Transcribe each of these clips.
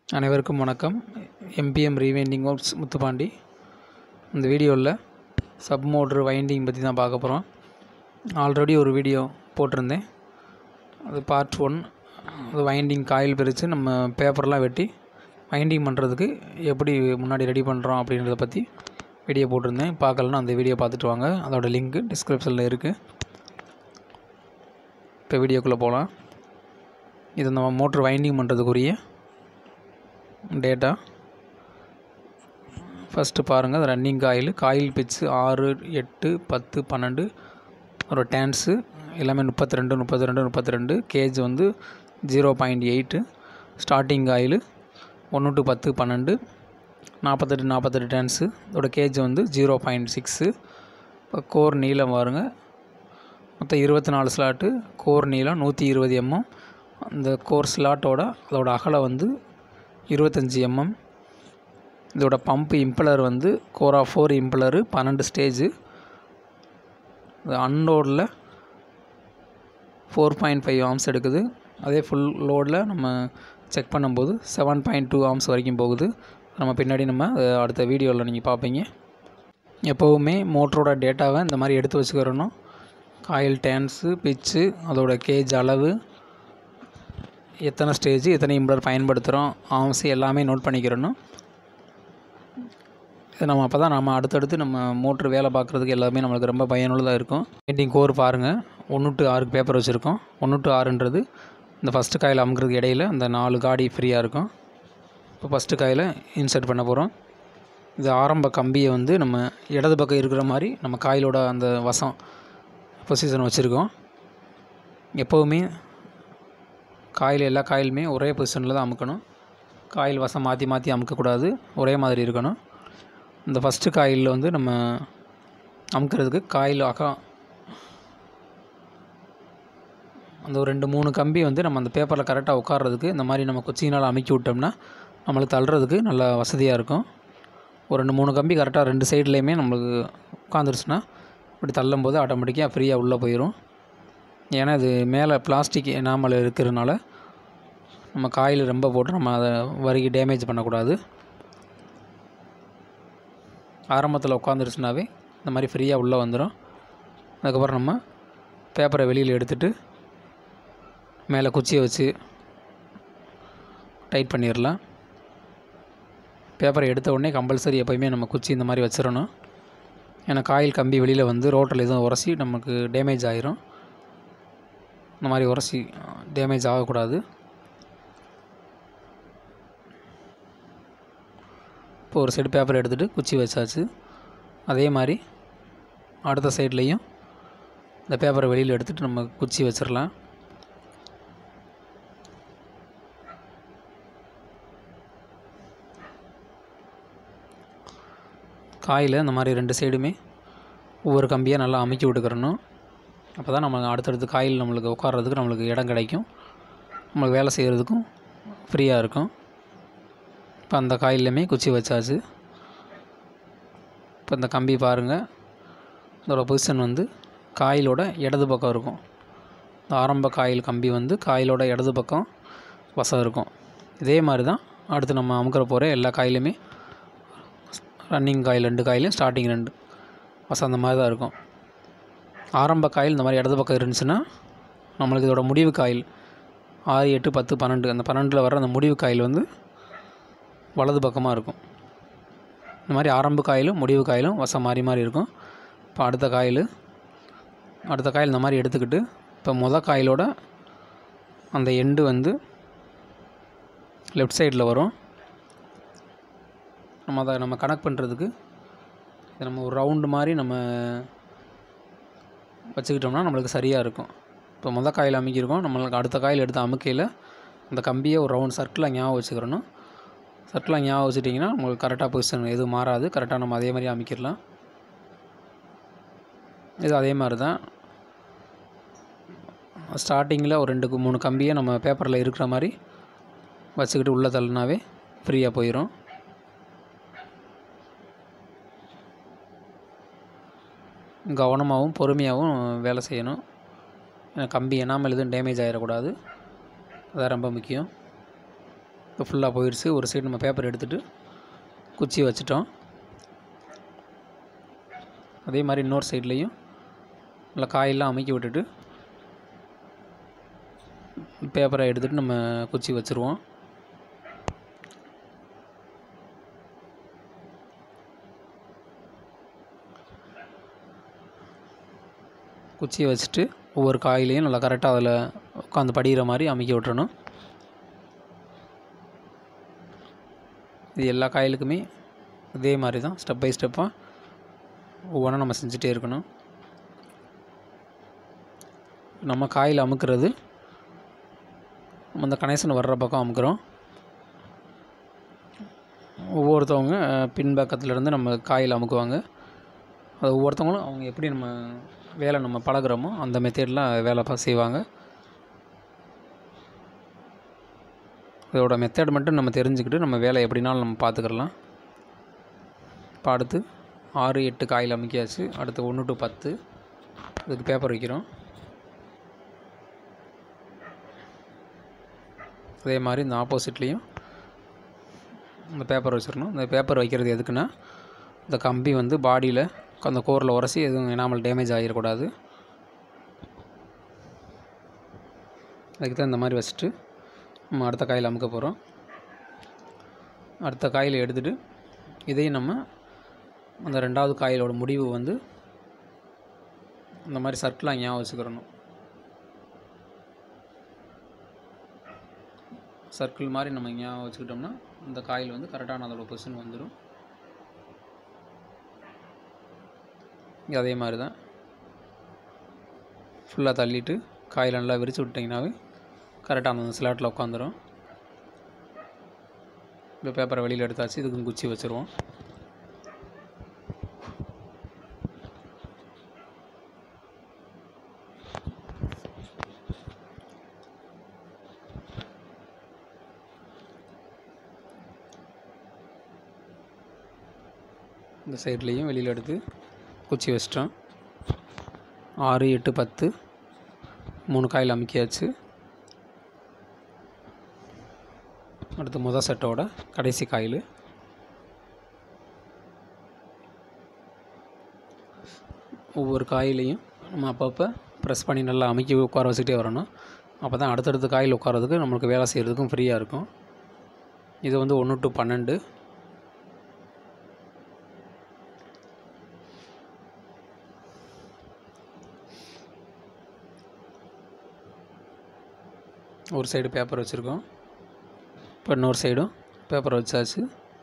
அனைவருக்கும் வணக்கம் MBM rewinding works Muthupandi இந்த வீடியோவில் சப் மோட்ரு வைண்டிங் பற்றி தான் பார்க்க போகிறோம் ஆல்ரெடி ஒரு வீடியோ போட்டிருந்தேன் அது பார்ட் ஒன் அது வைண்டிங் காயில் பிரித்து நம்ம பேப்பர்லாம் வெட்டி வைண்டிங் பண்ணுறதுக்கு எப்படி முன்னாடி ரெடி பண்ணுறோம் அப்படின்றத பற்றி வீடியோ போட்டிருந்தேன் பார்க்கலன்னா அந்த வீடியோ பார்த்துட்டு வாங்க அதோட லிங்க்கு டிஸ்கிரிப்ஷனில் இருக்குது இப்போ வீடியோக்குள்ளே போகலாம் இது நம்ம மோட்ரு வைண்டிங் பண்ணுறதுக்குரிய டேட்டா ஃபஸ்ட்டு பாருங்கள் அது ரன்னிங் காயில் காயில் பிச்சு ஆறு எட்டு பத்து பன்னெண்டு ஒரு டேன்ஸு எல்லாமே முப்பத்தி ரெண்டு முப்பத்தி ரெண்டு முப்பத்தி ரெண்டு கேஜ் வந்து zero point eight starting coil ஒன்று டு பத்து பன்னெண்டு நாற்பத்தெட்டு நாற்பத்தெட்டு டேன்ஸு இதோட கேஜ் வந்து ஜீரோ பாயிண்ட் சிக்ஸு இப்போ கோர் நீளம் பாருங்க மொத்தம் இருபத்தி நாலு ஸ்லாட்டு கோர் நீளம் நூற்றி இருபது எம்எம் அந்த கோர் ஸ்லாட்டோட அதோட அகலம் வந்து இருபத்தஞ்சி எம்எம் இதோட பம்ப் இம்பலர் வந்து கோரா ஃபோர் இம்பலரு பன்னெண்டு ஸ்டேஜு இது அன்லோடில் ஃபோர் பாயிண்ட் ஃபைவ் ஆம்ஸ் எடுக்குது அதே ஃபுல் லோடில் நம்ம செக் பண்ணும்போது செவன் பாயிண்ட் டூ ஆம்ஸ் வரைக்கும் போகுது நம்ம பின்னாடி நம்ம அது அடுத்த வீடியோவில் நீங்கள் பார்ப்பீங்க எப்போவுமே மோட்டரோட டேட்டாவை இந்த மாதிரி எடுத்து வச்சுக்கிறணும் காயில் டேன்ஸு பிச்சு அதோட கேஜ் அளவு எத்தனை ஸ்டேஜ் எத்தனை இம்பலர் பயன்படுத்துகிறோம் ஆம்ஸ் எல்லாமே நோட் பண்ணிக்கிறணும் இது நம்ம அப்போ தான் நம்ம அடுத்தடுத்து நம்ம மோட்ரு வேலை பார்க்குறதுக்கு எல்லாமே நம்மளுக்கு ரொம்ப பயனுள்ளதாக இருக்கும் பெயிண்டிங் கோர் பாருங்கள் ஒன்று டு ஆறுக்கு பேப்பர் வச்சுருக்கோம் ஒன்று டு ஆறுன்றது இந்த ஃபஸ்ட்டு காயில் அமுக்கிறதுக்கு இடையில இந்த நாலு காடி ஃப்ரீயாக இருக்கும் இப்போ ஃபஸ்ட்டு காயில் இன்சர்ட் பண்ண போகிறோம் இது ஆரம்ப கம்பியை வந்து நம்ம இடது பக்கம் இருக்கிற மாதிரி நம்ம காயிலோட அந்த வசம் பொசிஷன் வச்சுருக்கோம் எப்போவுமே காயில் எல்லா காயிலுமே ஒரே பொசிஷனில் தான் அமுக்கணும் காயில் வசம் மாற்றி மாற்றி அமுக்கக்கூடாது ஒரே மாதிரி இருக்கணும் இந்த ஃபஸ்ட்டு காயிலில் வந்து நம்ம அமுக்கிறதுக்கு காயில் அக்கா அந்த ஒரு ரெண்டு மூணு கம்பி வந்து நம்ம அந்த பேப்பரில் கரெக்டாக உட்கார்றதுக்கு இந்த மாதிரி நம்ம குச்சியினால் அமுக்கி விட்டோம்னா நம்மளுக்கு தள்ளுறதுக்கு நல்லா வசதியாக இருக்கும் ஒரு ரெண்டு மூணு கம்பி கரெக்டாக ரெண்டு சைட்லேயுமே நம்மளுக்கு உட்காந்துருச்சுன்னா இப்படி தள்ளும் போது ஆட்டோமேட்டிக்காக ஃப்ரீயாக உள்ளே போயிடும் ஏன்னா இது மேலே பிளாஸ்டிக் எனாமல் இருக்கிறதுனால நம்ம காயில் ரொம்ப போட்டு நம்ம அதை வரிக்கு டேமேஜ் பண்ணக்கூடாது ஆரம்பத்தில் உட்காந்துருச்சுனாவே இந்த மாதிரி ஃப்ரீயாக உள்ளே வந்துடும் அதுக்கப்புறம் நம்ம பேப்பரை வெளியில் எடுத்துகிட்டு மேலே குச்சியை வச்சு டைட் பண்ணிடலாம் பேப்பரை எடுத்த உடனே கம்பல்சரி எப்போயுமே நம்ம குச்சி இந்த மாதிரி வச்சிடணும் ஏன்னா காயில் கம்பி வெளியில் வந்து ரோட்டில் எதுவும் உரசி நமக்கு டேமேஜ் ஆயிரும் இந்த மாதிரி உரசி டேமேஜ் ஆகக்கூடாது இப்போ ஒரு சைடு பேப்பர் எடுத்துகிட்டு குச்சி வச்சாச்சு அதே மாதிரி அடுத்த சைட்லேயும் இந்த பேப்பரை வெளியில் எடுத்துகிட்டு நம்ம குச்சி வச்சிடலாம் காயில் இந்த மாதிரி ரெண்டு சைடுமே ஒவ்வொரு கம்பியாக நல்லா அமுக்கி விட்டுக்கிறணும் அப்போ தான் நம்ம அடுத்தடுத்து காயில் நம்மளுக்கு உட்கார்றதுக்கு நம்மளுக்கு இடம் கிடைக்கும் நம்மளுக்கு வேலை செய்கிறதுக்கும் ஃப்ரீயாக இருக்கும் இப்போ அந்த காயிலையுமே குச்சி வச்சாச்சு இப்போ இந்த கம்பி பாருங்கள் இதோட பொசிஷன் வந்து காயிலோட இடது பக்கம் இருக்கும் இந்த ஆரம்ப காயில் கம்பி வந்து காயிலோட இடது பக்கம் வசம் இருக்கும் இதே மாதிரி தான் அடுத்து நம்ம அமுக்கிற போகிற எல்லா காயிலுமே ரன்னிங் காயில் ரெண்டு காயிலும் ஸ்டார்டிங் ரெண்டு வசம் அந்த மாதிரி தான் இருக்கும் ஆரம்ப காயில் இந்த மாதிரி இடது பக்கம் இருந்துச்சுன்னா நம்மளுக்கு இதோட முடிவு காயில் ஆறு எட்டு பத்து பன்னெண்டு அந்த பன்னெண்டில் வர அந்த முடிவு காயில் வந்து வலது பக்கமாக இருக்கும் இந்த மாதிரி ஆரம்ப காயிலும் முடிவு காயிலும் வசம் மாறி மாறி இருக்கும் இப்போ அடுத்த காயில் அடுத்த காயில் இந்த மாதிரி எடுத்துக்கிட்டு இப்போ மொதல் காயிலோட அந்த எண்டு வந்து லெஃப்ட் சைடில் வரும் நம்ம அதை நம்ம கனெக்ட் பண்ணுறதுக்கு இதை நம்ம ஒரு ரவுண்டு மாதிரி நம்ம வச்சுக்கிட்டோம்னா நம்மளுக்கு சரியாக இருக்கும் இப்போ மொதல் காயில் அமுக்கியிருக்கோம் நம்மளுக்கு அடுத்த காயில் எடுத்து அமுக்கையில் அந்த கம்பியை ஒரு ரவுண்ட் சர்க்கிளாக ஞாபகம் வச்சுக்கிறணும் சர்க்கிளாக ஞாபகம் வச்சுட்டிங்கன்னா உங்களுக்கு கரெக்டாக பொசிஷன் எதுவும் மாறாது கரெக்டாக நம்ம அதே மாதிரி அமைக்கிடலாம் இது அதே மாதிரி தான் ஸ்டார்டிங்கில் ஒரு ரெண்டு மூணு கம்பியை நம்ம பேப்பரில் இருக்கிற மாதிரி வச்சுக்கிட்டு உள்ளே தள்ளினாவே ஃப்ரீயாக போயிடும் கவனமாகவும் பொறுமையாகவும் வேலை செய்யணும் ஏன்னா கம்பி எனாமல் எதுவும் டேமேஜ் ஆகிடக்கூடாது அதான் ரொம்ப முக்கியம் இப்போ ஃபுல்லாக போயிடுச்சு ஒரு சைடு நம்ம பேப்பர் எடுத்துகிட்டு குச்சியை வச்சுட்டோம் அதே மாதிரி இன்னொரு சைட்லேயும் நல்லா காயெல்லாம் அமைக்கி விட்டுட்டு பேப்பரை எடுத்துகிட்டு நம்ம குச்சி வச்சுருவோம் குச்சியை வச்சுட்டு ஒவ்வொரு காயிலையும் நல்லா கரெக்டாக அதில் உட்காந்து படிகிற மாதிரி அமைக்க விட்டுறணும் இது எல்லா காயிலுக்குமே இதே மாதிரி தான் ஸ்டெப் பை ஸ்டெப்பாக ஒவ்வொன்றா நம்ம செஞ்சுட்டே இருக்கணும் நம்ம காயில் அமுக்கிறது நம்ம இந்த கனெக்ஷன் வர்ற பக்கம் அமுக்குறோம் ஒவ்வொருத்தவங்க அஹ், பின் பக்கத்துலேருந்து நம்ம காயில் அமுக்குவாங்க அது ஒவ்வொருத்தவங்களும் அவங்க எப்படி நம்ம வேலை நம்ம பழகுறோமோ அந்த மெத்தேடில் வேலை பா செய்வாங்க இதோட மெத்தட் மட்டும் நம்ம தெரிஞ்சுக்கிட்டு நம்ம வேலை எப்படினாலும் நம்ம பார்த்துக்கிறலாம் இப்போ அடுத்து ஆறு எட்டு காயில் அமைக்கியாச்சு அடுத்து ஒன்று டு பத்து அதுக்கு பேப்பர் வைக்கிறோம் அதே மாதிரி இந்த ஆப்போசிட்லேயும் இந்த பேப்பர் வச்சிடணும் இந்த பேப்பர் வைக்கிறது எதுக்குன்னா இந்த கம்பி வந்து பாடியில் அந்த கோரில் உரசி எதுவும் எனாமல் டேமேஜ் ஆகிடக்கூடாது அதுக்கு தான் இந்த மாதிரி வச்சுட்டு நம்ம அடுத்த காயில் அமுக்க போகிறோம் அடுத்த காயில் எடுத்துகிட்டு இதையும் நம்ம அந்த ரெண்டாவது காயிலோட முடிவு வந்து இந்த மாதிரி சர்க்கிளாக ஞாபகம் வச்சுக்கிறணும் சர்க்கிள் மாதிரி நம்ம ஞாபகம் வச்சுக்கிட்டோம்னா இந்த காயில் வந்து கரெக்டான அதோட பொசிஷன் வந்துடும் இங்கே அதே மாதிரி தான் ஃபுல்லாக தள்ளிட்டு காயில் நல்லா விரித்து விட்டிங்கனாவே கரெக்டாக அந்த ஸ்லாட்டில் உட்காந்துரும் இப்போ பேப்பரை வெளியில் எடுத்தாச்சு இதுக்கு குச்சி வச்சுருவோம் இந்த சைட்லேயும் வெளியில் எடுத்து குச்சி வச்சிட்டோம் ஆறு எட்டு பத்து மூணு காயில் அமுக்கியாச்சு அடுத்து முதல் செட்டோட கடைசி காயில் ஒவ்வொரு காயிலையும் நம்ம அப்பப்போ ப்ரெஸ் பண்ணி நல்லா அமுக்கி உட்கார வச்சுக்கிட்டே வரணும் அப்போ தான் அடுத்தடுத்த காயில் உட்காரதுக்கு நம்மளுக்கு வேலை செய்கிறதுக்கும் ஃப்ரீயாக இருக்கும் இது வந்து ஒன்று டு பன்னெண்டு ஒரு சைடு பேப்பர் வச்சுருக்கோம் இப்போ இன்னொரு சைடும் பேப்பர் வச்சாச்சு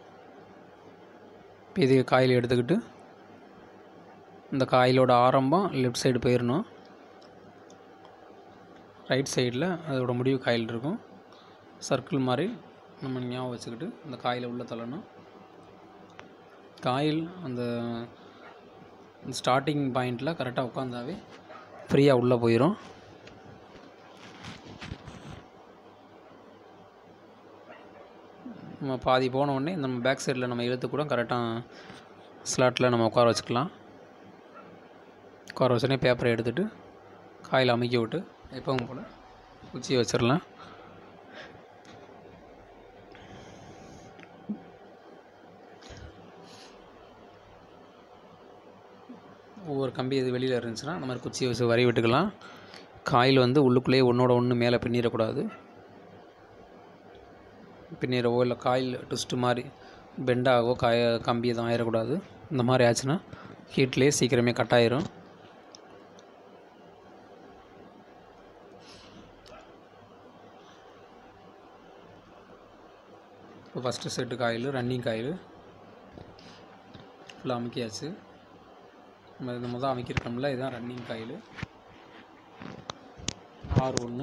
இப்போ இது காயில் எடுத்துக்கிட்டு இந்த காயிலோட ஆரம்பம் லெஃப்ட் சைடு போயிடணும் ரைட் சைடில் அதோட முடிவு காயில் இருக்கும் சர்க்கிள் மாதிரி நம்ம ஞாபகம் வச்சுக்கிட்டு இந்த காயில் உள்ளே தள்ளணும் காயில் அந்த ஸ்டார்டிங் பாயிண்டில் கரெக்டாக உட்காந்தாவே ஃப்ரீயாக உள்ளே போயிடும் நம்ம பாதி போன உடனே நம்ம பேக் சைடில் நம்ம இழுத்து கூட கரெக்டாக ஸ்லாட்டில் நம்ம உட்கார வச்சுக்கலாம் உட்கார வச்சோடனே பேப்பரை எடுத்துகிட்டு காயில் அமுக்கி விட்டு எப்பவும் போல் குச்சியை வச்சிடலாம் ஒவ்வொரு கம்பி இது வெளியில் இருந்துச்சுன்னா அந்த மாதிரி குச்சியை வச்சு வரி விட்டுக்கலாம் காயில் வந்து உள்ளுக்குள்ளேயே ஒன்றோட ஒன்று மேலே பின்னிடக்கூடாது பின்னிடவோ இல்லை காயில் ட்விஸ்ட்டு மாதிரி பெண்டாகவோ காய கம்பி எதுவும் ஆயிடக்கூடாது இந்த மாதிரி ஆச்சுன்னா ஹீட்லேயே சீக்கிரமே கட் ஆயிரும் இப்போ first set coil running coil ஃபுல்லாக அமுக்கியாச்சு நம்ம இந்த முதல் அமைக்கிருக்கோம்ல இதுதான் ரன்னிங் காயில் ஆறு ஒன்று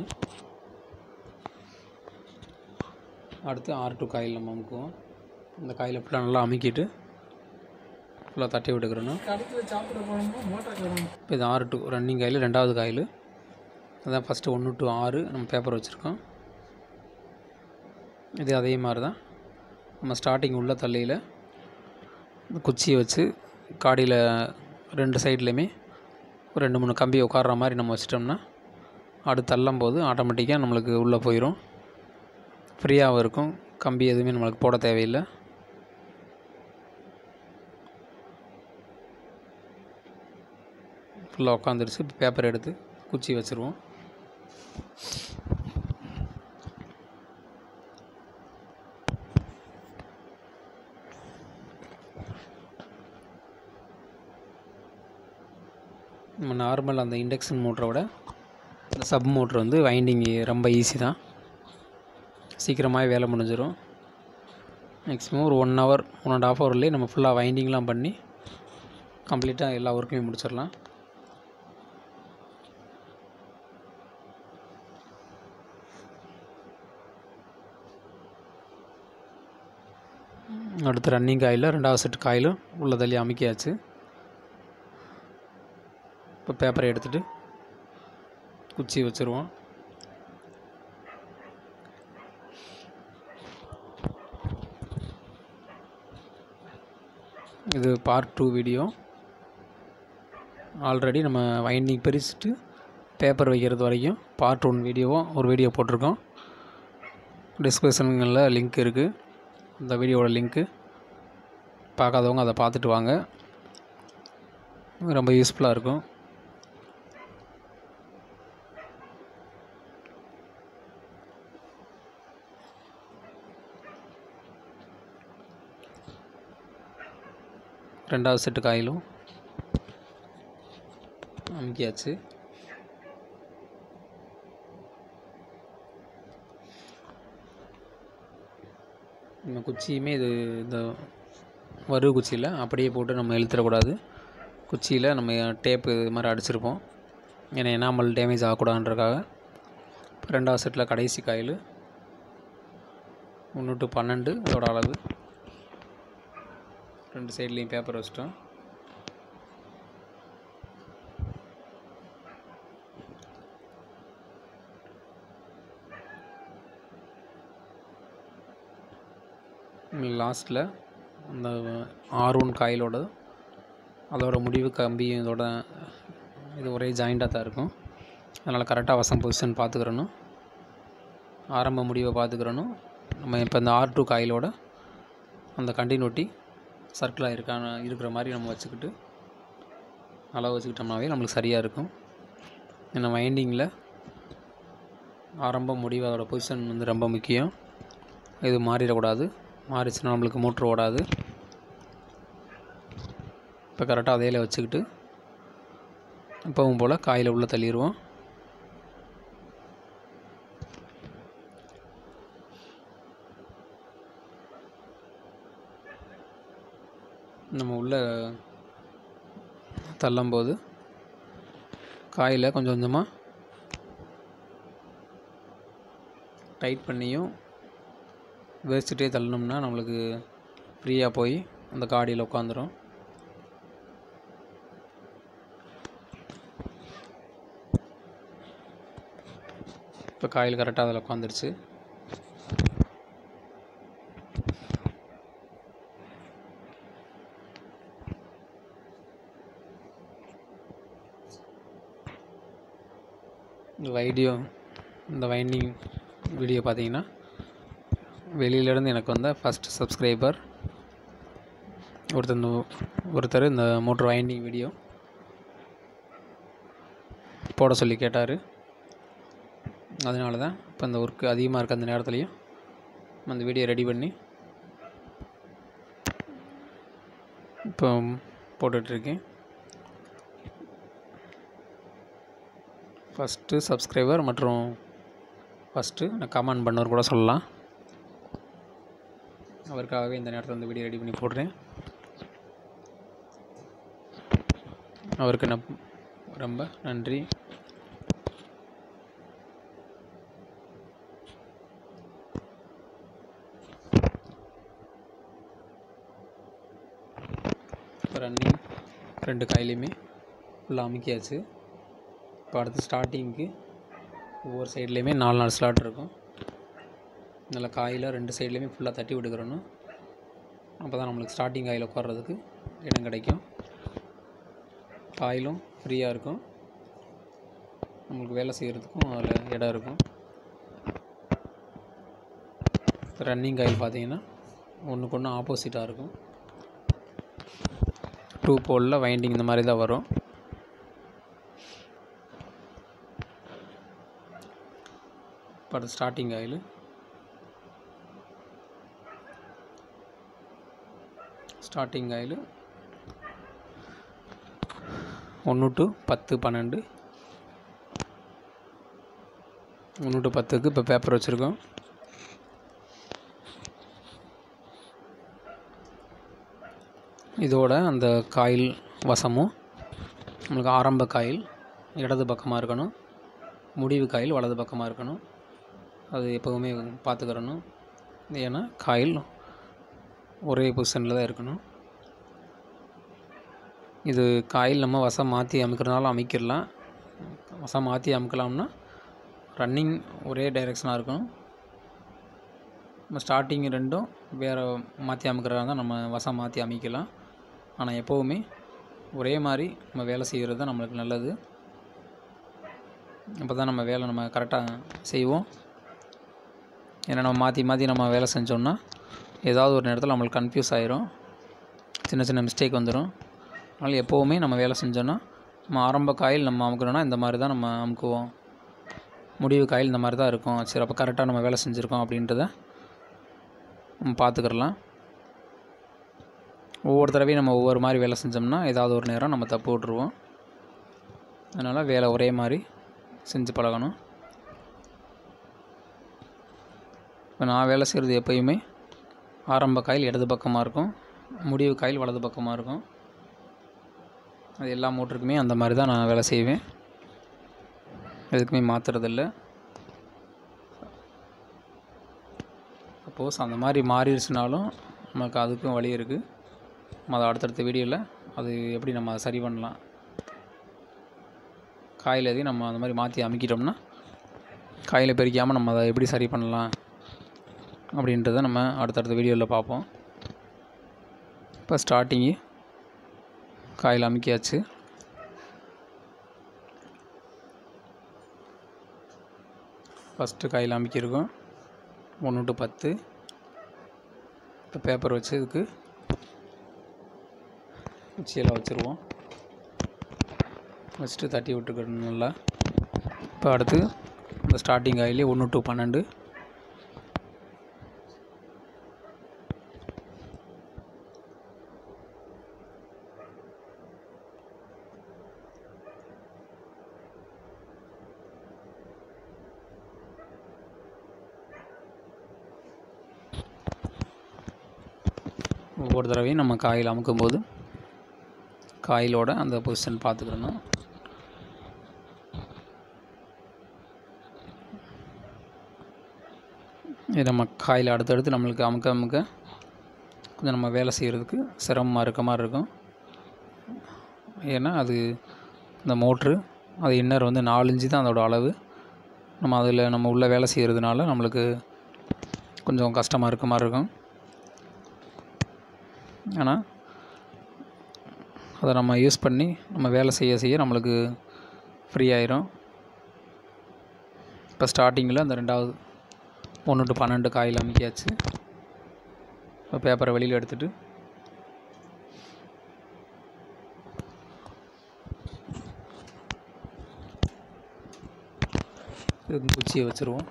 அடுத்து ஆர் டூ காயில் நம்ம அமுக்குவோம் இந்த காயில் ஃபுல்லாக நல்லா அமுக்கிட்டு ஃபுல்லாக தட்டி விட்டுக்கிறணும் கடையில் சாப்பிட போனோம் மோட்டர் கிளம்பணும் இப்போ இது ஆறு டூ ரன்னிங் காயில் ரெண்டாவது காயில் அதான் ஃபஸ்ட்டு ஒன்று டு ஆறு நம்ம பேப்பர் வச்சுருக்கோம் இது அதே மாதிரி தான் நம்ம ஸ்டார்டிங் உள்ள தள்ளியில் இந்த குச்சியை வச்சு காடியில் ரெண்டு சைட்லேயுமே ஒரு ரெண்டு மூணு கம்பி உட்கார்ற மாதிரி நம்ம வச்சிட்டோம்னா அடுத்து தள்ளும் போது ஆட்டோமேட்டிக்காக நம்மளுக்கு உள்ளே போயிடும் ஃப்ரீயாகவும் இருக்கும் கம்பி எதுவுமே நம்மளுக்கு போட தேவையில்லை ஃபுல்லாக உட்காந்துருச்சு பேப்பர் எடுத்து குச்சி வச்சுருவோம் நம்ம நார்மல் அந்த இண்டக்ஷன் மோட்டரை விட இந்த சப் மோட்ரு வந்து வைண்டிங் ரொம்ப ஈஸி தான் சீக்கிரமாகவே வேலை முடிஞ்சிடும் மேக்ஸிமம் ஒரு one hour one and half ஹவர்லேயே நம்ம ஃபுல்லாக வைண்டிங்லாம் பண்ணி கம்ப்ளீட்டாக எல்லா ஒர்க்குமே முடிச்சிடலாம் அடுத்து ரன்னிங் காயில் ரெண்டாவது செட் காயிலும் உள்ள தள்ளி அமுக்கியாச்சு இப்போ பேப்பரை எடுத்துகிட்டு குச்சி வச்சுருவோம் இது பார்ட் டூ வீடியோ ஆல்ரெடி நம்ம வைண்டிங் பிரிச்சுட்டு பேப்பர் வைக்கிறது வரைக்கும் பார்ட் ஒன் வீடியோவும் ஒரு வீடியோ போட்டிருக்கோம் டிஸ்கிரிப்ஷன்களில் லிங்க் இருக்குது இந்த வீடியோவோட லிங்க்கு பார்க்காதவங்க அதை பார்த்துட்டு வாங்க ரொம்ப யூஸ்ஃபுல்லாக இருக்கும் ரெண்டாவது செட்டு காயிலும் அமுக்கியாச்சு நம்ம குச்சியுமே இது இந்த வரு குச்சியில் அப்படியே போட்டு நம்ம இழுத்துடக்கூடாது குச்சியில் நம்ம டேப்பு இது மாதிரி அடிச்சிருப்போம் ஏன்னா எனாமல் டேமேஜ் ஆகக்கூடாதுன்றக்காக இப்போ ரெண்டாவது செட்டில் கடைசி காயில் ஒன்று டு பன்னெண்டு அதோட அளவு ரெண்டு சைட்லேயும் பேப்பர் வச்சிட்டோம் லாஸ்ட்டில் அந்த ஆர் ஒன் காயிலோட அதோட முடிவு கம்பி இதோட இது ஒரே ஜாயிண்டாக தான் இருக்கும் அதனால் கரெக்டாக வசம் பொசிஷன் பார்த்துக்கிறணும் ஆரம்ப முடிவை பார்த்துக்கிறணும் நம்ம இப்போ இந்த ஆர் டூ காயிலோட அந்த கண்டினியூட்டி சர்க்கிளாக இருக்கான இருக்கிற மாதிரி நம்ம வச்சுக்கிட்டு அளவு வச்சுக்கிட்டோம்னாவே நம்மளுக்கு சரியாக இருக்கும் ஏன்னா வைண்டிங்கில் ஆரம்ப முடிவு அதோட பொசிஷன் வந்து ரொம்ப முக்கியம் இது மாறிடக்கூடாது மாறிச்சுன்னா நம்மளுக்கு மோட்ரு ஓடாது இப்போ கரெக்டாக அதையில வச்சுக்கிட்டு எப்பவும் போல் காயில் உள்ளே தள்ளிடுவோம் நம்ம உள்ளே தள்ளும்போது காயில் கொஞ்சம் கொஞ்சமாக டைட் பண்ணியும் வேஸ்ட்டுட்டே தள்ளணும்னா நம்மளுக்கு ஃப்ரீயாக போய் அந்த காடியில் உட்காந்துரும் இப்போ காயில் கரெக்டாக அதில் உட்காந்துருச்சு இந்த வீடியோ இந்த வைண்டிங் வீடியோ பார்த்தீங்கன்னா வெளியிலேருந்து எனக்கு வந்த ஃபஸ்ட் சப்ஸ்கிரைபர் ஒருத்தர் இந்த ஒருத்தர் இந்த மோட்ரு வைண்டிங் வீடியோ போட சொல்லி கேட்டார் அதனால தான் இப்போ இந்த ஒர்க்கு அதிகமாக இருக்க அந்த நேரத்துலையும் அந்த வீடியோ ரெடி பண்ணி இப்போ போட்டுட்ருக்கேன் ஃபஸ்ட்டு சப்ஸ்கிரைபர் மற்றும் ஃபஸ்ட்டு நான் கமெண்ட் பண்ணவர் கூட சொல்லலாம் அவருக்காகவே இந்த நேரத்தில் இந்த வீடியோ ரெடி பண்ணி போடுறேன் அவருக்கு நான் ரொம்ப நன்றி ரன்னிங் ரெண்டு காயிலையுமே ஃபுல்லாக அமுக்கியாச்சு இப்போ அடுத்து ஸ்டார்டிங்க்கு ஒவ்வொரு சைட்லேயுமே நாலு நாலு ஸ்லாட் இருக்கும் நல்லா காயில் ரெண்டு சைட்லேயுமே ஃபுல்லாக தட்டி விட்டுக்கிறணும் அப்போ தான் நம்மளுக்கு ஸ்டார்டிங் காயில் உட்கார்றதுக்கு இடம் கிடைக்கும் காயிலும் ஃப்ரீயாக இருக்கும் நம்மளுக்கு வேலை செய்கிறதுக்கும் அதில் இடம் இருக்கும் ரன்னிங் காயில் பார்த்தீங்கன்னா ஒன்றுக்கு ஒன்று ஆப்போசிட்டாக இருக்கும் டூ போலில் வைண்டிங் இந்த மாதிரி தான் வரும் இப்போ அடுத்து ஸ்டார்டிங் ஆயில் ஸ்டார்டிங் ஆயில் ஒன்று டு பத்து பன்னெண்டு ஒன்று டு பத்துக்கு இப்போ பேப்பர் வச்சுருக்கோம் இதோட அந்த காயில் வசமும் நம்மளுக்கு ஆரம்ப காயில் இடது பக்கமாக இருக்கணும் முடிவு காயில் வலது பக்கமாக இருக்கணும் அது எப்போவுமே பார்த்துக்கிறணும் ஏன்னா காயில் ஒரே பொசிஷனில் தான் இருக்கணும் இது காயில் நம்ம வசம் மாற்றி அமைக்கிறதுனால அமைக்கிடலாம் வசம் மாற்றி அமுக்கலாம்னா ரன்னிங் ஒரே டைரெக்ஷனாக இருக்கும் நம்ம ஸ்டார்டிங் ரெண்டும் வேறு மாற்றி அமுக்கிறதா இருந்தால் நம்ம வசம் மாற்றி அமைக்கலாம் ஆனால் எப்போவுமே ஒரே மாதிரி நம்ம வேலை செய்கிறது தான் நம்மளுக்கு நல்லது அப்போ தான் நம்ம வேலை நம்ம கரெக்டாக செய்வோம் ஏன்னா நம்ம மாற்றி மாற்றி நம்ம வேலை செஞ்சோம்னா ஏதாவது ஒரு நேரத்தில் நம்மளுக்கு கன்ஃபியூஸ் ஆயிரும் சின்ன சின்ன மிஸ்டேக் வந்துடும் அதனால் எப்போவுமே நம்ம வேலை செஞ்சோன்னா நம்ம ஆரம்ப காயில் நம்ம அமுக்கணும்னா இந்த மாதிரி தான் நம்ம அமுக்குவோம் முடிவு காயில் இந்த மாதிரி தான் இருக்கும் சரி அப்போ கரெக்டாக நம்ம வேலை செஞ்சுருக்கோம் அப்படின்றத நம்ம பார்த்துக்கிறலாம் ஒவ்வொரு தடவையும் நம்ம ஒவ்வொரு மாதிரி வேலை செஞ்சோம்னா ஏதாவது ஒரு நேரம் நம்ம தப்பு விட்ருவோம் அதனால் வேலை ஒரே மாதிரி செஞ்சு பழகணும் இப்போ நான் வேலை செய்கிறது எப்பயுமே ஆரம்ப காயில் இடது பக்கமாக இருக்கும் முடிவு காயில் வலது பக்கமாக இருக்கும் அது எல்லா மோட்டருக்குமே அந்த மாதிரி தான் நான் வேலை செய்வேன் எதுக்குமே மாற்றுறதில்ல சப்போஸ் அந்த மாதிரி மாறிடுச்சுனாலும் நமக்கு அதுக்கும் வழி இருக்குது நம்ம அதை அடுத்தடுத்த வீடியோவில் அது எப்படி நம்ம அதை சரி பண்ணலாம் காயில் எதையும் நம்ம அந்த மாதிரி மாற்றி அமுக்கிட்டோம்னா காயில் பெருக்காமல் நம்ம அதை எப்படி சரி பண்ணலாம் அப்படின்றத நம்ம அடுத்தடுத்த வீடியோவில் பார்ப்போம் இப்போ ஸ்டார்டிங்கு காயில் அமுக்கியாச்சு ஃபஸ்ட்டு காயில் அமுக்கியிருக்கோம் ஒன்று டு பத்து இப்போ பேப்பர் வச்சு இதுக்கு குச்சியெல்லாம் வச்சுருவோம் வச்சுட்டு தட்டி விட்டுக்கணும் நல்லா இப்போ அடுத்து இந்த ஸ்டார்டிங் ஆயிலே ஒன்று டு பன்னெண்டு ஒவ்வொரு தடவையும் நம்ம காயில் அமுக்கும்போது காயிலோட அந்த பொசிஷன் பார்த்துக்கிறணும் இது நம்ம காயில் அடுத்தடுத்து நம்மளுக்கு அமுக்க அமுக்க கொஞ்சம் நம்ம வேலை செய்கிறதுக்கு சிரமமாக இருக்க மாதிரி இருக்கும் ஏன்னா அது இந்த மோட்ரு அது இன்னர் வந்து நாலு இன்ச்சு தான் அதோட அளவு நம்ம அதில் நம்ம உள்ளே வேலை செய்கிறதுனால நம்மளுக்கு கொஞ்சம் கஷ்டமாக இருக்க மாதிரி இருக்கும் ஆனால் அதை நம்ம யூஸ் பண்ணி நம்ம வேலை செய்ய செய்ய நம்மளுக்கு ஃப்ரீ ஆயிரும் இப்போ ஸ்டார்டிங்கில் அந்த ரெண்டாவது ஒன்று டு பன்னெண்டு காயில் அமைக்கியாச்சு இப்போ பேப்பரை வெளியில் எடுத்துகிட்டு இதுக்கு குச்சியை வச்சுருவோம்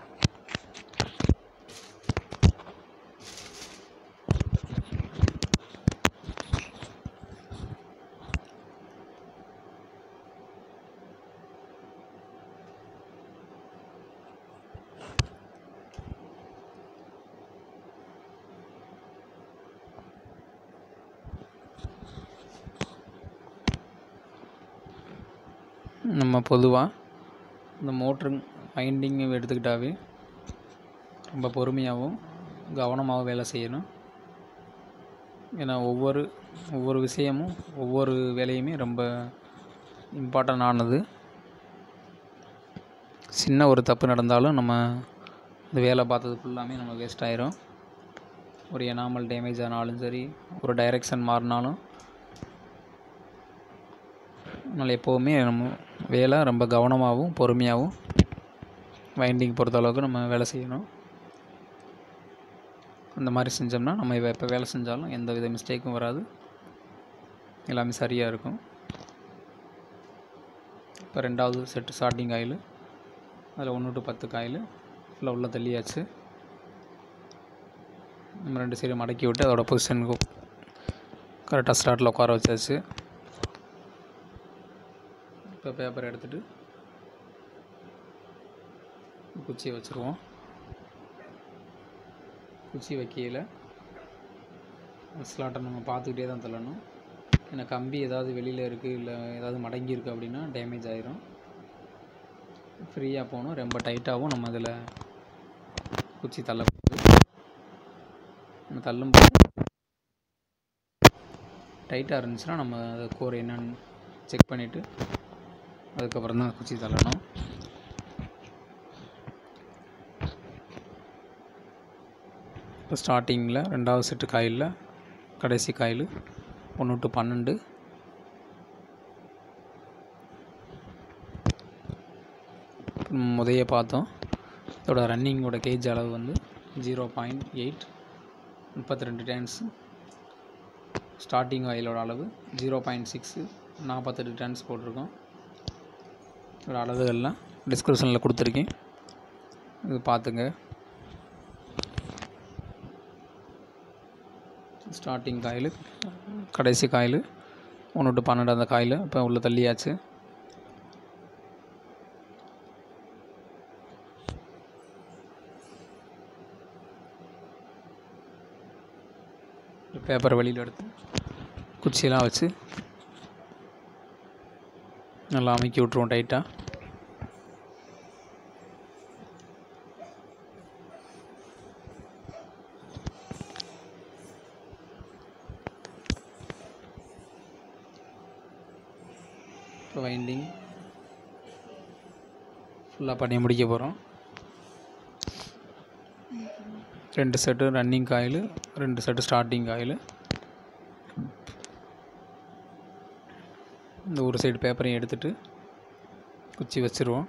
நம்ம பொதுவாக இந்த மோட்ரு வைண்டிங் எடுத்துக்கிட்டாவே ரொம்ப பொறுமையாகவும் கவனமாகவும் வேலை செய்யணும் ஏன்னா ஒவ்வொரு ஒவ்வொரு விஷயமும் ஒவ்வொரு வேலையுமே ரொம்ப இம்பார்ட்டன்ட் ஆனது சின்ன ஒரு தப்பு நடந்தாலும் நம்ம இந்த வேலை பார்த்தது ஃபுல்லாமே நம்ம வேஸ்ட் ஆயிரும் ஒரு எனாமல் டேமேஜ் ஆனாலும் சரி ஒரு டைரெக்ஷன் மாறினாலும் அதனால் எப்போவுமே நம்ம வேலை ரொம்ப கவனமாகவும் பொறுமையாகவும் வைண்டிங் பொறுத்த அளவுக்கு நம்ம வேலை செய்யணும் அந்த மாதிரி செஞ்சோம்னா நம்ம எப்போ வேலை செஞ்சாலும் எந்த வித மிஸ்டேக்கும் வராது எல்லாமே சரியாக இருக்கும் இப்போ ரெண்டாவது செட்டு ஸ்டார்டிங் ஆயில் அதில் ஒன்று டு பத்து காயில் ஃபுல்லாக உள்ள தள்ளியாச்சு நம்ம ரெண்டு சைடும் மடக்கி விட்டு அதோட பொசிஷனுக்கு கரெக்டாக ஸ்டார்ட்டில் உட்கார வச்சாச்சு இப்போ பேப்பர் எடுத்துகிட்டு குச்சியை வச்சுருவோம் குச்சி வைக்கையில் ஸ்லாட்டை நம்ம பார்த்துக்கிட்டே தான் தள்ளணும் ஏன்னா கம்பி ஏதாவது வெளியில் இருக்குது இல்லை ஏதாவது மடங்கி இருக்குது அப்படின்னா டேமேஜ் ஆயிரும் ஃப்ரீயாக போகணும் ரொம்ப டைட்டாகவும் நம்ம அதில் குச்சி தள்ளக்கூடாது நம்ம தள்ளும்போது டைட்டாக இருந்துச்சுன்னா நம்ம அதை கோர் என்னன்னு செக் பண்ணிவிட்டு அதுக்கப்புறம் தான் குச்சி தள்ளணும் இப்போ ஸ்டார்டிங்கில் ரெண்டாவது செட்டு காயிலில் கடைசி காயில் ஒன்று டு பன்னெண்டு முதைய பார்த்தோம் இதோட ரன்னிங்கோட கேஜ் அளவு வந்து ஜீரோ பாயிண்ட் எயிட் முப்பத்தி ரெண்டு டேன்ஸ் ஸ்டார்டிங் ஆயிலோட அளவு ஜீரோ பாயிண்ட் சிக்ஸு நாற்பத்தெட்டு டன்ஸ் போட்டிருக்கோம் இதோட அளவுகள்லாம் டிஸ்கிரிப்ஷனில் கொடுத்துருக்கேன் இது பார்த்துங்க ஸ்டார்டிங் காயில் கடைசி காயில் ஒன்று டு பன்னெண்டு அந்த காயில் இப்போ உள்ள தள்ளியாச்சு பேப்பரை வெளியில் எடுத்து குச்சியெல்லாம் வச்சு நல்லா அமைக்கி விட்ருவோம் டைட்டாக இப்போ வைண்டிங் ஃபுல்லாக பண்ணி முடிக்க போகிறோம் ரெண்டு செட்டு ரன்னிங் காயில் ரெண்டு செட்டு ஸ்டார்டிங் காயில் இந்த ஒரு சைடு பேப்பரையும் எடுத்துட்டு குச்சி வச்சுருவோம்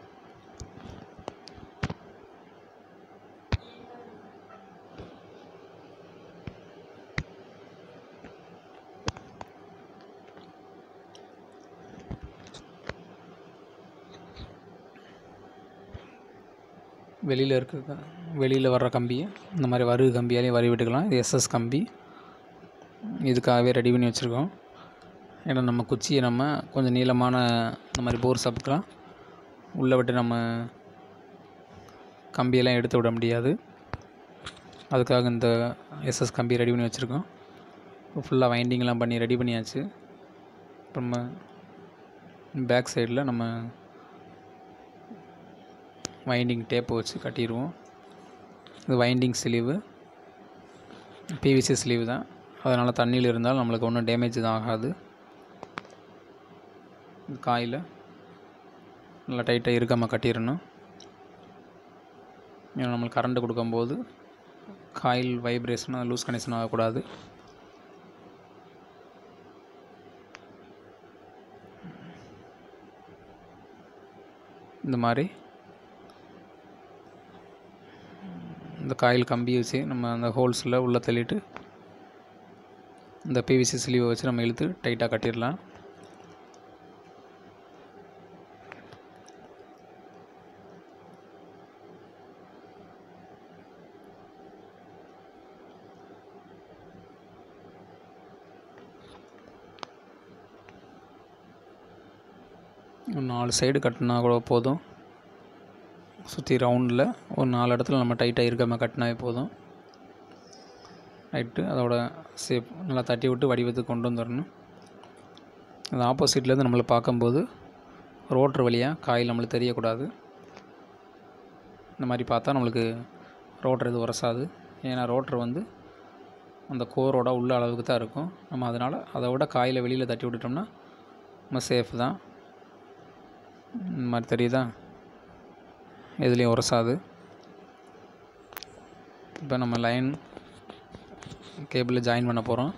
வெளியில் இருக்க வெளியில் வர்ற கம்பியை இந்த மாதிரி வரு கம்பியாலேயும் வரி விட்டுக்கலாம் இது எஸ்எஸ் கம்பி இதுக்காகவே ரெடி பண்ணி வச்சுருக்கோம் ஏன்னா நம்ம குச்சியை நம்ம கொஞ்சம் நீளமான இந்த மாதிரி போர் சப்புக்கெலாம் உள்ளே விட்டு நம்ம கம்பியெல்லாம் எடுத்து விட முடியாது அதுக்காக இந்த எஸ்எஸ் கம்பி ரெடி பண்ணி வச்சுருக்கோம் ஃபுல்லாக வைண்டிங்லாம் பண்ணி ரெடி பண்ணியாச்சு நம்ம பேக் சைடில் நம்ம வைண்டிங் டேப்பு வச்சு கட்டிடுவோம் இது வைண்டிங் ஸ்லீவு பிவிசி ஸ்லீவ் தான் அதனால் தண்ணியில் இருந்தாலும் நம்மளுக்கு ஒன்றும் டேமேஜ் தான் ஆகாது இந்த காயில் நல்லா டைட்டாக இருக்காமல் கட்டிடணும் ஏன்னா நம்மளுக்கு கரண்ட்டு கொடுக்கும்போது காயில் வைப்ரேஷன் லூஸ் கனெக்ஷன் ஆகக்கூடாது இந்த மாதிரி இந்த காயில் கம்பி வச்சு நம்ம அந்த ஹோல்ஸில் உள்ளே தள்ளிட்டு இந்த பிவிசி ஸ்லீவை வச்சு நம்ம இழுத்து டைட்டாக கட்டிடலாம் ஒரு நாலு சைடு கட்டினா கூட போதும் சுற்றி ரவுண்டில் ஒரு நாலு இடத்துல நம்ம டைட்டாக இருக்காமல் கட்டினாவே போதும் ரைட்டு அதோட சேப் நல்லா தட்டி விட்டு வடிவத்துக்கு கொண்டு வந்துடணும் அது ஆப்போசிட்லேருந்து நம்மளை பார்க்கும்போது ரோட்ரு வழியாக காயில் நம்மளுக்கு தெரியக்கூடாது இந்த மாதிரி பார்த்தா நம்மளுக்கு ரோட்ரு எதுவும் உரசாது ஏன்னா ரோட்ரு வந்து அந்த கோரோட உள்ள அளவுக்கு தான் இருக்கும் நம்ம அதனால் அதை விட காயில் வெளியில் தட்டி விட்டுட்டோம்னா நம்ம சேஃப் தான் இந்த மாதிரி தெரியுதா எதுலேயும் உரசாது இப்போ நம்ம லைன் கேபிளில் ஜாயின் பண்ண போகிறோம்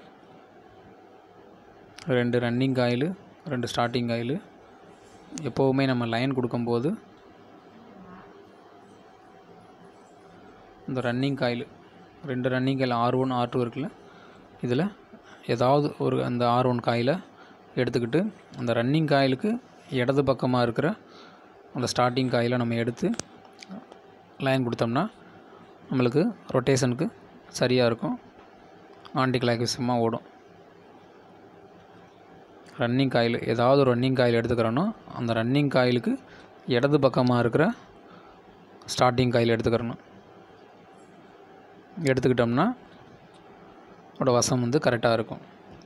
ரெண்டு ரன்னிங் காயில் ரெண்டு ஸ்டார்டிங் காயில் எப்போவுமே நம்ம லைன் கொடுக்கும்போது இந்த ரன்னிங் காயில் ரெண்டு running coil R one R two இருக்குல்ல இதில் ஏதாவது ஒரு அந்த ஆர் ஒன் காயில் எடுத்துக்கிட்டு அந்த ரன்னிங் காயிலுக்கு இடது பக்கமாக இருக்கிற அந்த ஸ்டார்டிங் காயில் நம்ம எடுத்து லைன் கொடுத்தோம்னா நம்மளுக்கு ரொட்டேஷனுக்கு சரியாக இருக்கும் ஆன்டி கிளாக்கிசமாக ஓடும் ரன்னிங் காயில் ஏதாவது ஒரு ரன்னிங் காயில் எடுத்துக்கிறோன்னா அந்த ரன்னிங் காயிலுக்கு இடது பக்கமாக இருக்கிற ஸ்டார்டிங் காயில் எடுத்துக்கிறணும் எடுத்துக்கிட்டோம்னா அதோட வசம் வந்து கரெக்டாக இருக்கும்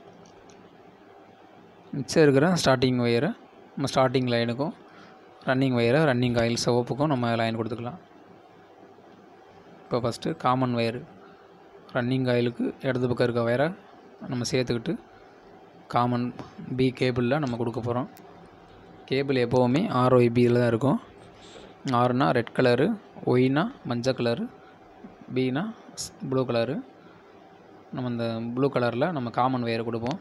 மிச்சம் இருக்கிற ஸ்டார்டிங் ஒயரை நம்ம ஸ்டார்டிங் லைனுக்கும் ரன்னிங் ஒயரை ரன்னிங் காயில் சிவப்புக்கும் நம்ம லைன் கொடுத்துக்கலாம் இப்போ ஃபஸ்ட்டு காமன் ஒயரு ரன்னிங் காயிலுக்கு இடது பக்கம் இருக்க ஒயரை நம்ம சேர்த்துக்கிட்டு காமன் பி கேபிளில் நம்ம கொடுக்க போகிறோம் கேபிள் எப்போவுமே ஆர்ஒய்பியில் தான் இருக்கும் ஆறுனா ரெட் கலரு ஒய்னா மஞ்சள் கலரு பினா ப்ளூ கலரு நம்ம இந்த ப்ளூ கலரில் நம்ம காமன் ஒயரை கொடுப்போம்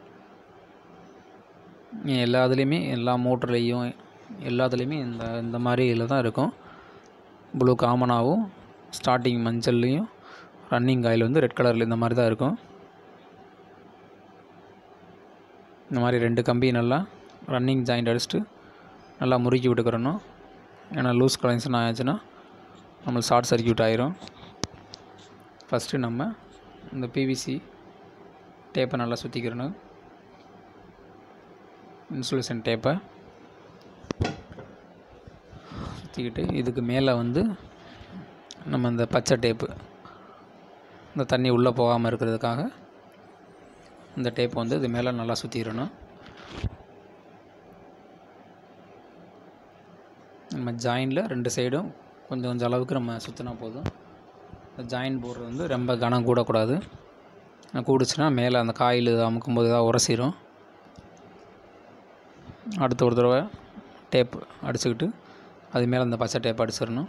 எல்லா இதுலேயுமே எல்லா மோட்டர்லேயும் எல்லாத்துலேயுமே இந்த இந்த மாதிரி இதில் தான் இருக்கும் ப்ளூ காமனாகவும் ஸ்டார்டிங் மஞ்சள்லேயும் ரன்னிங் காயில் வந்து ரெட் கலரில் இந்த மாதிரி தான் இருக்கும் இந்த மாதிரி ரெண்டு கம்பி நல்லா ரன்னிங் ஜாயிண்ட் அடிச்சுட்டு நல்லா முறுக்கி விட்டுக்கிறணும் ஏன்னா லூஸ் கனெக்ஷன் ஆச்சுன்னா நம்மளுக்கு ஷார்ட் சர்க்கியூட் ஆயிரும் ஃபஸ்ட்டு நம்ம இந்த பிவிசி டேப்பை நல்லா சுற்றிக்கிறணும் இன்சுலேஷன் டேப்பை சுற்றிக்கிட்டு இதுக்கு மேலே வந்து நம்ம இந்த பச்சை டேப்பு இந்த தண்ணி உள்ளே போகாமல் இருக்கிறதுக்காக இந்த டேப் வந்து இது மேலே நல்லா சுற்றிடணும் நம்ம ஜாயினில் ரெண்டு சைடும் கொஞ்சம் கொஞ்சம் அளவுக்கு நம்ம சுற்றினா போதும் இந்த ஜாயின் போடுறது வந்து ரொம்ப கனம் கூடக்கூடாது கூடுச்சுன்னா மேலே அந்த காயில் அமுக்கும்போது ஏதாவது உரசிரும் அடுத்த ஒரு தடவை டேப் அடிச்சுக்கிட்டு அது மேலே அந்த பச்சை டேப் அடிச்சிடணும்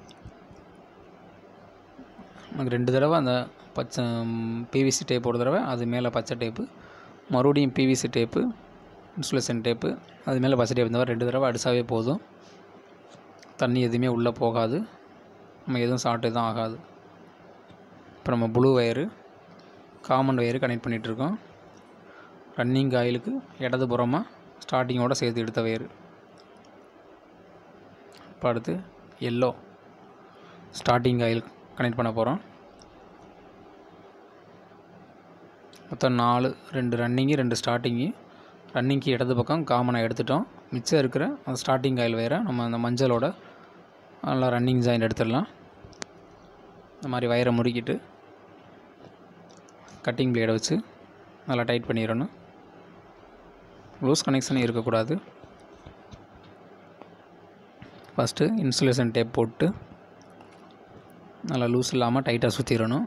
நமக்கு ரெண்டு தடவை அந்த பச்சை பிவிசி டேப் ஒரு தடவை அது மேலே பச்சை டேப்பு மறுபடியும் பிவிசி டேப்பு இன்சுலேஷன் டேப்பு அது மேலே பச்சை டேப் இந்த மாதிரி ரெண்டு தடவை அடித்தாவே போதும் தண்ணி எதுவுமே உள்ளே போகாது நம்ம எதுவும் ஷார்ட் எதுவும் ஆகாது இப்போ நம்ம blue wire common wire connect பண்ணிகிட்ருக்கோம் ரன்னிங் காயிலுக்கு இடது புறமாக ஸ்டார்டிங்கோடு சேர்த்து எடுத்த ஒயரு இப்போ அடுத்து எல்லோ ஸ்டார்டிங் காயில் கனெக்ட் பண்ண போகிறோம் மொத்தம் நாலு ரெண்டு ரன்னிங்கு ரெண்டு ஸ்டார்டிங்கு ரன்னிங்க்கு இடது பக்கம் காமனாக எடுத்துட்டோம் மிச்சம் இருக்கிற அந்த ஸ்டார்டிங் காயில் வேறு நம்ம அந்த மஞ்சளோட நல்லா ரன்னிங் ஜாயின் எடுத்துடலாம் இந்த மாதிரி வயரை முறுக்கிட்டு கட்டிங் பிளேடை வச்சு நல்லா டைட் பண்ணிடணும் லூஸ் கனெக்ஷன் இருக்கக்கூடாது ஃபஸ்ட்டு இன்சுலேஷன் டேப் போட்டு நல்லா லூஸ் இல்லாமல் டைட்டாக சுற்றிடணும்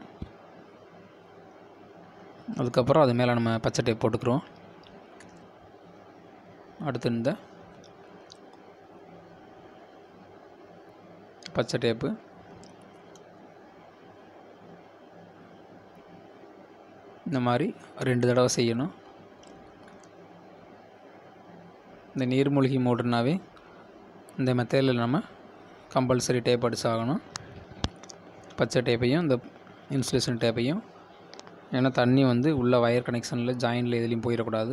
அதுக்கப்புறம் அது மேலே நம்ம பச்சை டேப் போட்டுக்கிறோம் அடுத்து இந்த பச்சை டேப்பு இந்த மாதிரி ரெண்டு தடவை செய்யணும் இந்த நீர்மூழ்கி மோட்டர்னாவே இந்த மெத்தடில் நம்ம கம்பல்சரி டேப் அடிச்சாகணும் பச்சை டேப்பையும் இந்த இன்சுலேஷன் டேப்பையும் ஏன்னா தண்ணி வந்து உள்ள வயர் கனெக்ஷனில் ஜாயிண்டில் எதுலேயும் போயிடக்கூடாது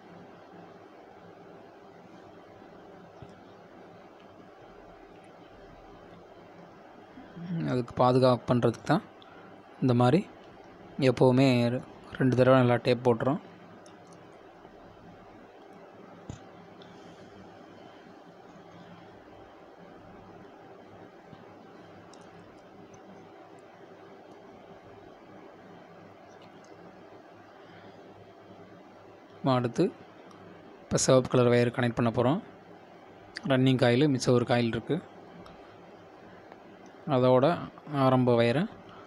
அதுக்கு பாதுகாப்பு பண்ணுறதுக்கு தான் இந்த மாதிரி எப்போவுமே ரெண்டு தடவை நல்லா டேப் போட்டுரும் இப்போ அடுத்து இப்போ சிவப்பு கலர் வயர் கனெக்ட் பண்ண போகிறோம் ரன்னிங் காயில் மிச்சம் ஒரு காயில் இருக்குது அதோட ஆரம்ப வயரை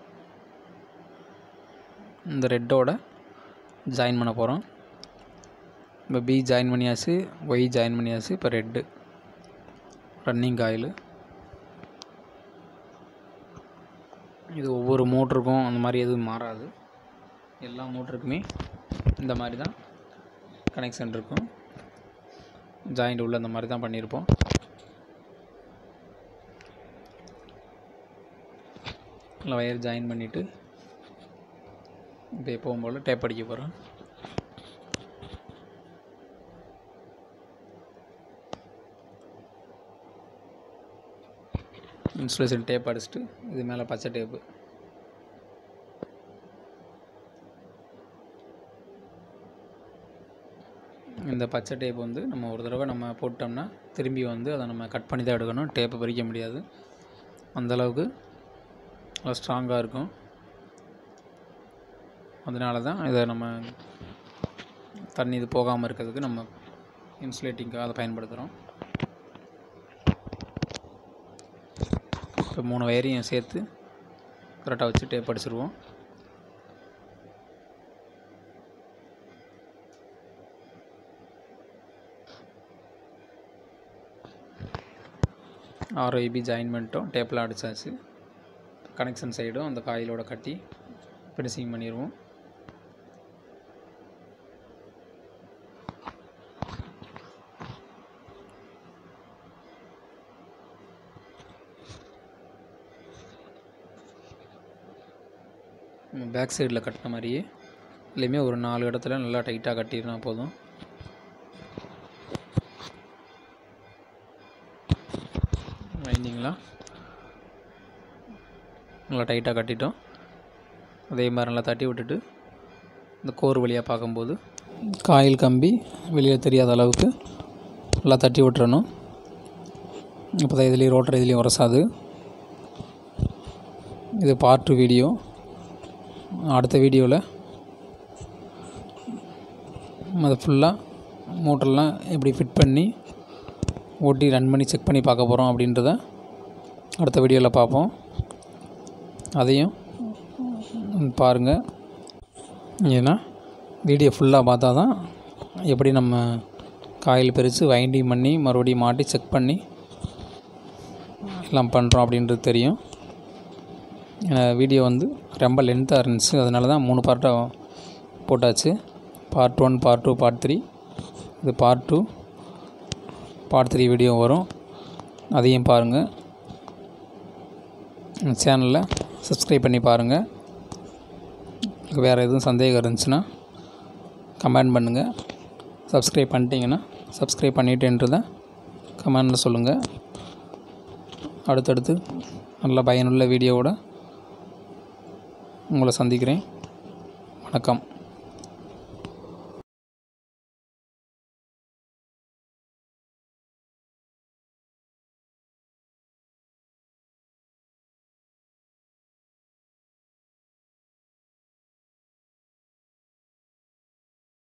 இந்த ரெட்டோட ஜாயின் பண்ண போகிறோம் இப்போ பி ஜாயின் பண்ணியாச்சு ஒய் ஜாயின் பண்ணியாச்சு இப்போ ரெட்டு ரன்னிங் காயில் இது ஒவ்வொரு மோட்டருக்கும் அந்த மாதிரி எதுவும் மாறாது எல்லா மோட்டருக்குமே இந்த மாதிரி தான் கனெக்ஷன் இருக்கும் ஜாயிண்ட் உள்ள இந்த மாதிரி தான் பண்ணியிருப்போம் நல்லா ஒயர் ஜாயின் பண்ணிவிட்டு இப்போ எப்பவும் போல் டேப் அடிக்க போகிறேன் இன்சுலேஷன் டேப் அடிச்சுட்டு இது மேலே பச்சை டேப்பு இந்த பச்சை டேப் வந்து நம்ம ஒரு தடவை நம்ம போட்டோம்னா திரும்பி வந்து அதை நம்ம கட் பண்ணி தான் எடுக்கணும் டேப்பை பறிக்க முடியாது அந்தளவுக்கு நல்லா ஸ்ட்ராங்காக இருக்கும் அதனால தான் இதை நம்ம தண்ணி இது போகாமல் இருக்கிறதுக்கு நம்ம இன்சுலேட்டிங்காக அதை பயன்படுத்துகிறோம் இப்போ மூணு வயரையும் சேர்த்து கரெக்டாக வச்சு டேப் அடிச்சிருவோம் ஆர்ஐபி ஜாயின்மெண்ட்டும் டேப்பில் அடித்தாச்சு கனெக்ஷன் சைடும் அந்த காயிலோட கட்டி ஃபினிஷிங் பண்ணிடுவோம் பேக் சைடில் கட்டின மாதிரியே இதுலேயுமே ஒரு நாலு இடத்துல நல்லா டைட்டாக கட்டினா போதும் வைண்டிங்லாம் நல்லா டைட்டாக கட்டிட்டோம் அதே மாதிரி நல்லா தட்டி விட்டுட்டு இந்த கோர் வழியாக பார்க்கும்போது காயில் கம்பி வெளியே தெரியாத அளவுக்கு நல்லா தட்டி விட்டுறணும் இப்போ தான் இதுலேயும் ரோட்டர் இதுலேயும் உரசாது இது பார்ட் டூ வீடியோ அடுத்த வீடியோவில் அதை ஃபுல்லாக மோட்டர்லாம் எப்படி ஃபிட் பண்ணி ஓட்டி ரன் பண்ணி செக் பண்ணி பார்க்க போகிறோம் அப்படின்றத அடுத்த வீடியோவில் பார்ப்போம் அதையும் பாருங்கள் ஏன்னா வீடியோ ஃபுல்லாக பார்த்தா தான் எப்படி நம்ம காயில் பிரித்து வைண்டிங் பண்ணி மறுபடியும் மாட்டி செக் பண்ணி எல்லாம் பண்ணுறோம் அப்படின்றது தெரியும் வீடியோ வந்து ரொம்ப லென்த்தாக இருந்துச்சு அதனால தான் மூணு பார்ட்டாக போட்டாச்சு part one part two part three இது part two part three video வரும் அதையும் பாருங்கள் சேனலில் சப்ஸ்கிரைப் பண்ணி பாருங்கள் வேறு எதுவும் சந்தேகம் இருந்துச்சுன்னா கமெண்ட் பண்ணுங்கள் சப்ஸ்கிரைப் பண்ணிட்டீங்கன்னா சப்ஸ்கிரைப் பண்ணிட்டேன்றதை கமெண்டில் சொல்லுங்கள் அடுத்தடுத்து நல்ல பயனுள்ள வீடியோவோட உங்களை சந்திக்கிறேன் வணக்கம்